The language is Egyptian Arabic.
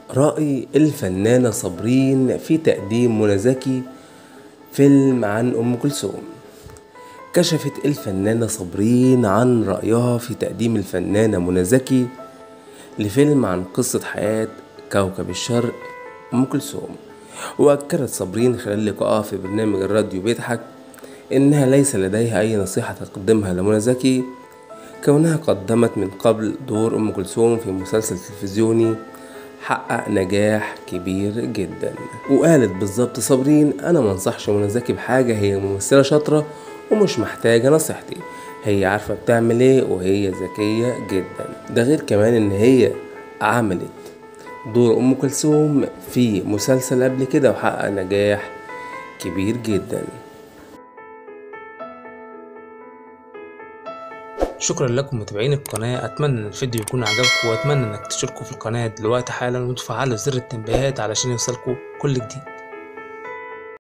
رأي الفنانة صابرين في تقديم منى زكي فيلم عن أم كلثوم كشفت الفنانة صابرين عن رأيها في تقديم الفنانة منى زكي لفيلم عن قصة حياة كوكب الشرق أم كلثوم وأكدت صابرين خلال لقائها في برنامج الراديو بيضحك إنها ليس لديها أي نصيحة تقدمها لمنى زكي كونها قدمت من قبل دور أم كلثوم في مسلسل تلفزيوني حقق نجاح كبير جدا وقالت بالظبط صابرين انا منصحش منى زكي بحاجه هي ممثله شاطره ومش محتاجه نصيحتي هي عارفه بتعمل ايه وهي ذكيه جدا ده غير كمان ان هي عملت دور ام كلثوم في مسلسل قبل كده وحقق نجاح كبير جدا شكرا لكم متابعين القناة أتمنى إن الفيديو يكون عجبكم وأتمنى إنك تشتركوا في القناة دلوقتي حالا وتفعلوا زر التنبيهات علشان يوصلكوا كل جديد